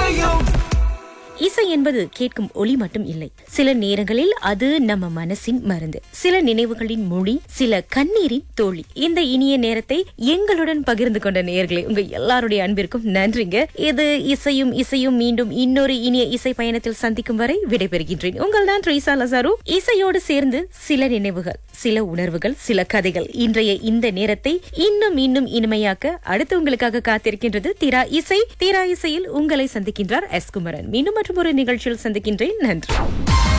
இசையும் இசை என்பது கேட்கும் ஒளி மட்டும் இல்லை சில நேரங்களில் அது நம்ம மனசின் மருந்து சில நினைவுகளின் மொழி சில கண்ணீரின் தோழி இந்த இனிய நேரத்தை எங்களுடன் பகிர்ந்து கொண்ட நேயர்களே உங்க எல்லாருடைய அன்பிற்கும் நன்றிங்க இது இசையும் இசையும் மீண்டும் இன்னொரு இனிய இசை பயணத்தில் சந்திக்கும் வரை விடைபெறுகின்றேன் உங்கள் தான் ட்ரீசா லசாரு இசையோடு சேர்ந்து சில நினைவுகள் சில உணர்வுகள் சில கதைகள் இன்றைய இந்த நேரத்தை இன்னும் இன்னும் இனிமையாக்க அடுத்து உங்களுக்காக காத்திருக்கின்றது தீரா இசை தீரா இசையில் உங்களை சந்திக்கின்றார் எஸ் குமரன் மீண்டும் மற்றும் ஒரு நிகழ்ச்சியில் சந்திக்கின்றேன் நன்றி